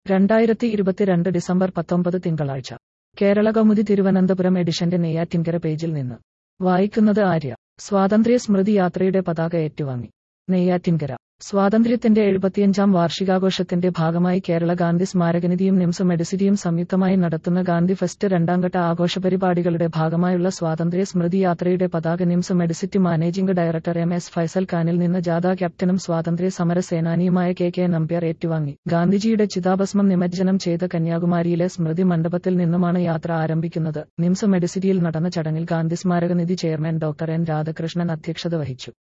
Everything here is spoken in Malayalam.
രണ്ടായിരത്തി ഇരുപത്തിരണ്ട് ഡിസംബർ പത്തൊമ്പത് തിങ്കളാഴ്ച കേരള കൗമുദി തിരുവനന്തപുരം എഡിഷന്റെ നെയ്യാറ്റിൻകര പേജിൽ നിന്ന് വായിക്കുന്നത് ആര്യ സ്വാതന്ത്ര്യ സ്മൃതി യാത്രയുടെ പതാക ഏറ്റുവാങ്ങി നെയ്യാറ്റിൻകര സ്വാതന്ത്ര്യത്തിന്റെ എഴുപത്തിയഞ്ചാം വാർഷികാഘോഷത്തിന്റെ ഭാഗമായി കേരള ഗാന്ധി സ്മാരകനിധിയും നിംസ് മെഡിസിറ്റിയും സംയുക്തമായി നടത്തുന്ന ഗാന്ധി ഫെസ്റ്റ് രണ്ടാംഘട്ട ആഘോഷ പരിപാടികളുടെ ഭാഗമായുള്ള സ്വാതന്ത്ര്യ സ്മൃതി യാത്രയുടെ പതാക NIMS Medicity managing director M S Faisal ഖാനിൽ നിന്ന് ജാഥാ ക്യാപ്റ്റനും സ്വാതന്ത്ര്യ സമര സേനാനിയുമായ കെ കെ നമ്പ്യാർ ഏറ്റുവാങ്ങി ഗാന്ധിജിയുടെ ചിതാഭസ്മം നിമജ്ജനം ചെയ്ത കന്യാകുമാരിയിലെ സ്മൃതി മണ്ഡപത്തിൽ നിന്നുമാണ് യാത്ര ആരംഭിക്കുന്നത് നിംസ് മെഡിസിറ്റിയിൽ നടന്ന ചടങ്ങിൽ ഗാന്ധി സ്മാരകനിധി ചെയർമാൻ ഡോക്ടർ എൻ രാധാകൃഷ്ണൻ അധ്യക്ഷത വഹിച്ചു